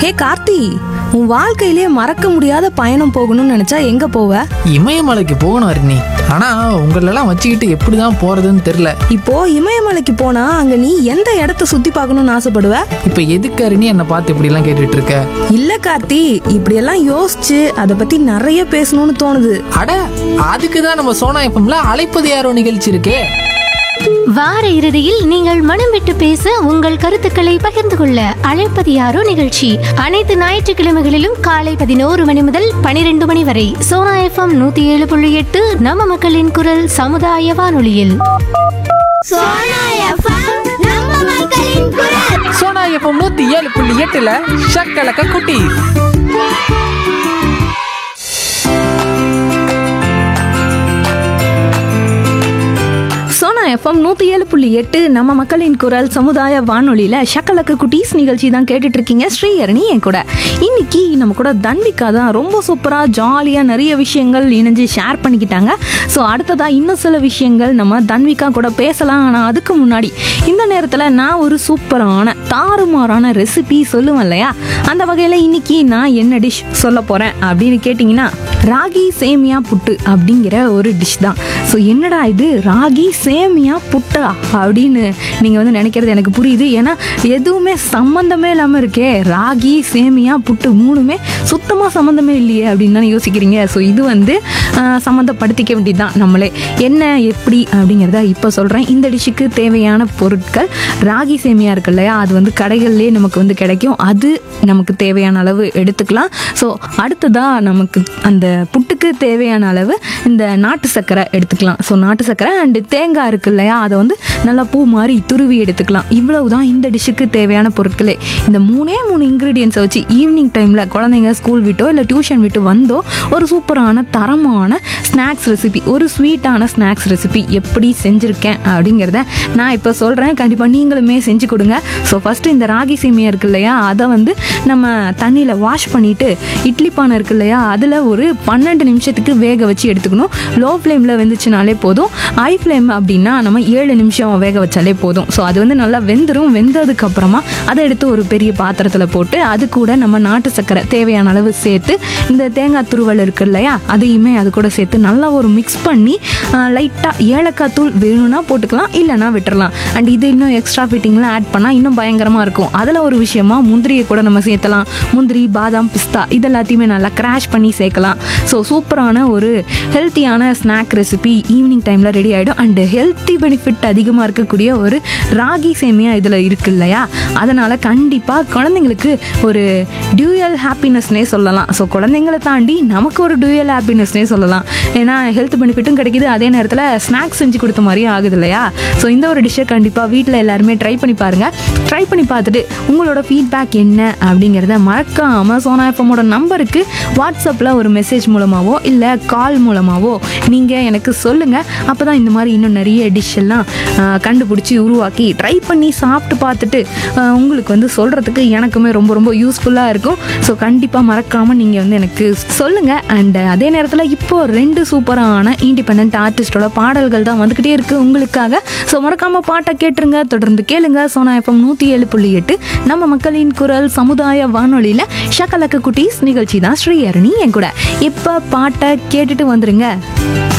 ஹே கார்த்தி உன் வாழ்க்கையிலே மறக்க முடியாத பயணம் போகணும்னு நினைச்சா எங்க போவ இமயமலைக்கு போகணும் அருணி ஆனா உங்களெல்லாம் வச்சுக்கிட்டு எப்படிதான் போறதுன்னு தெரியல இப்போ இமயமலைக்கு போனா அங்க நீ எந்த இடத்த சுத்தி பார்க்கணும்னு ஆசைப்படுவ இப்ப எதுக்கு அருணி என்னை பார்த்து இப்படி எல்லாம் கேட்டுட்டு இருக்க இல்ல கார்த்தி இப்படியெல்லாம் யோசிச்சு அதை பத்தி நிறைய பேசணும்னு தோணுது அட அதுக்கு தான் நம்ம சோனா எஃப்எம்ல அழைப்பது யாரோ நிகழ்ச்சி இருக்கே வார இறுதியில் நீங்கள் மனம் விட்டு பேச உங்கள் கருத்துக்களை பகிர்ந்து கொள்ள அழைப்பது யாரோ நிகழ்ச்சி அனைத்து ஞாயிற்றுக்கிழமைகளிலும் காலை பதினோரு மணி முதல் பனிரெண்டு மணி வரை சோனா எஃப்எம் நூத்தி ஏழு புள்ளி எட்டு நம்ம மக்களின் குரல் சமுதாய வானொலியில் சோனா எஃப்எம் நூத்தி ஏழு புள்ளி எட்டுல ஷக்கலக்க குட்டி சோனா எஃப்எம் நூத்தி ஏழு புள்ளி எட்டு நம்ம மக்களின் குரல் சமுதாய வானொலியில ஷக்கலக்கு குட்டீஸ் நிகழ்ச்சி தான் கேட்டுட்டு இருக்கீங்க ஸ்ரீஹரணி என் கூட இன்னைக்கு நம்ம கூட தன்விகா தான் ரொம்ப சூப்பரா ஜாலியா நிறைய விஷயங்கள் இணைஞ்சு ஷேர் பண்ணிக்கிட்டாங்க ஸோ அடுத்ததா இன்னும் சில விஷயங்கள் நம்ம தன்விகா கூட பேசலாம் ஆனால் அதுக்கு முன்னாடி இந்த நேரத்தில் நான் ஒரு சூப்பரான தாறுமாறான ரெசிபி சொல்லுவேன் இல்லையா அந்த வகையில் இன்னைக்கு நான் என்ன டிஷ் சொல்ல போறேன் அப்படின்னு கேட்டிங்கன்னா ராகி சேமியா புட்டு அப்படிங்கிற ஒரு டிஷ் தான் ஸோ என்னடா இது ராகி சேமியா புட்டா அப்படின்னு நீங்கள் வந்து நினைக்கிறது எனக்கு புரியுது ஏன்னா எதுவுமே சம்மந்தமே இல்லாமல் இருக்கே ராகி சேமியா புட்டு மூணுமே சுத்தமாக சம்மந்தமே இல்லையே அப்படின்னு தானே யோசிக்கிறீங்க ஸோ இது வந்து ஆஹ், சம்மந்தப்படுத்திக்க வேண்டியதுதான் நம்மளே என்ன எப்படி அப்படிங்கிறத இப்போ சொல்கிறேன் இந்த டிஷ்ஷுக்கு தேவையான பொருட்கள் ராகி சேமியா இருக்கு இல்லையா அது வந்து கடைகள்லேயே நமக்கு வந்து கிடைக்கும் அது நமக்கு தேவையான அளவு எடுத்துக்கலாம் ஸோ அடுத்ததாக நமக்கு அந்த புட்டுக்கு தேவையான அளவு இந்த நாட்டு சர்க்கரை எடுத்துக்கலாம் ஸோ நாட்டு சர்க்கரை அண்டு தேங்காய் இருக்கு இல்லையா அதை வந்து நல்லா பூ மாதிரி துருவி எடுத்துக்கலாம் இவ்வளவு தான் இந்த டிஷ்ஷுக்கு தேவையான பொருட்களே இந்த மூணே மூணு இன்க்ரீடியன்ஸை வச்சு ஈவினிங் டைமில் குழந்தைங்க ஸ்கூல் விட்டோ இல்லை டியூஷன் விட்டு வந்தோ ஒரு சூப்பரான தரமான ஸ்நாக்ஸ் ரெசிபி ஒரு ஸ்வீட்டான ஸ்நாக்ஸ் ரெசிபி எப்படி செஞ்சுருக்கேன் அப்படிங்கிறத நான் இப்போ சொல்கிறேன் கண்டிப்பாக நீங்களுமே செஞ்சு கொடுங்க ஸோ ஃபஸ்ட்டு இந்த ராகி சேமியா இருக்கு இல்லையா அதை வந்து நம்ம தண்ணியில் வாஷ் பண்ணிவிட்டு இட்லி பானை இருக்கு இல்லையா அதில் ஒரு பன்னெண்டு நிமிஷத்துக்கு வேக வச்சு எடுத்துக்கணும் லோ ஃப்ளேமில் வெந்துச்சுனாலே போதும் ஹை ஃப்ளேம் அப்படின்னா நம்ம ஏழு நிமிஷம் வேக வச்சாலே போதும் ஸோ அது வந்து நல்லா வெந்துடும் வெந்ததுக்கு அப்புறமா அதை எடுத்து ஒரு பெரிய பாத்திரத்தில் போட்டு அது கூட நம்ம நாட்டு சர்க்கரை தேவையான அளவு சேர்த்து இந்த தேங்காய் துருவல் இருக்கு இல்லையா அதையுமே அது கூட சேர்த்து நல்லா ஒரு மிக்ஸ் பண்ணி லைட்டாக ஏலக்காய் தூள் வேணும்னா போட்டுக்கலாம் இல்லைன்னா விட்டுறலாம் அண்ட் இது இன்னும் எக்ஸ்ட்ரா ஃபிட்டிங்லாம் ஆட் பண்ணால் இன்னும் பயங்கரமாக இருக்கும் அதில் ஒரு விஷயமா முந்திரியை கூட நம்ம சேர்த்தலாம் முந்திரி பாதாம் பிஸ்தா இது எல்லாத்தையுமே நல்லா கிராஷ் பண்ணி சேர்க்கலாம் ஸோ சூப்பரான ஒரு ஹெல்த்தியான ஸ்நாக் ரெசிபி ஈவினிங் டைமில் ரெடி ஆகிடும் அண்டு ஹெல்த்தி பெனிஃபிட் அதிகமாக இருக்கக்கூடிய ஒரு ராகி சேமியா இதில் இருக்கு இல்லையா அதனால் கண்டிப்பாக குழந்தைங்களுக்கு ஒரு டியூயல் ஹாப்பினஸ்னே சொல்லலாம் ஸோ குழந்தைங்களை தாண்டி நமக்கு ஒரு டியூயல் ஹாப்பினஸ்னே சொல்லலாம் ஏன்னா ஹெல்த் பெனிஃபிட்டும் கிடைக்குது அதே நேரத்தில் ஸ்நாக்ஸ் செஞ்சு கொடுத்த மாதிரியும் ஆகுது இல்லையா ஸோ இந்த ஒரு டிஷ்ஷை கண்டிப்பாக வீட்டில் எல்லாருமே ட்ரை பண்ணி பாருங்கள் ட்ரை பண்ணி பார்த்துட்டு உங்களோட ஃபீட்பேக் என்ன அப்படிங்கிறத மறக்காமல் சோனா எஃப்எம்மோட நம்பருக்கு வாட்ஸ்அப்பில் ஒரு மெசேஜ் மூலமாகவோ இல்லை கால் மூலமாகவோ நீங்கள் எனக்கு சொல்லுங்கள் அப்போ தான் இந்த மாதிரி இன்னும் நிறைய டிஷ் எல்லாம் ஆஹ், கண்டுபிடிச்சி உருவாக்கி ட்ரை பண்ணி சாப்பிட்டு பார்த்துட்டு ஆஹ், உங்களுக்கு வந்து சொல்கிறதுக்கு எனக்குமே ரொம்ப ரொம்ப யூஸ்ஃபுல்லாக இருக்கும் ஸோ கண்டிப்பாக மறக்காமல் நீங்கள் வந்து எனக்கு சொல்லுங்கள் அண்ட் அதே நேரத்தில் இப்போ ரெண்டு சூப்பரான இண்டிபெண்ட் ஆர்டிஸ்டோட பாடல்கள் தான் வந்துக்கிட்டே இருக்குது உங்களுக்காக ஸோ மறக்காமல் பாட்டை கேட்டுருங்க தொடர்ந்து கேளுங்க சோனா எஃப்எம் நூற்றி ஏழு புள்ளி எட்டு நம்ம மக்களின் குரல் சமுதாய வானொலியில் ஷக்கலக்க குட்டீஸ் நிகழ்ச்சி தான் ஸ்ரீஹரணி என் கூட இப்போ பாட்டை கேட்டுட்டு வந்துருங்க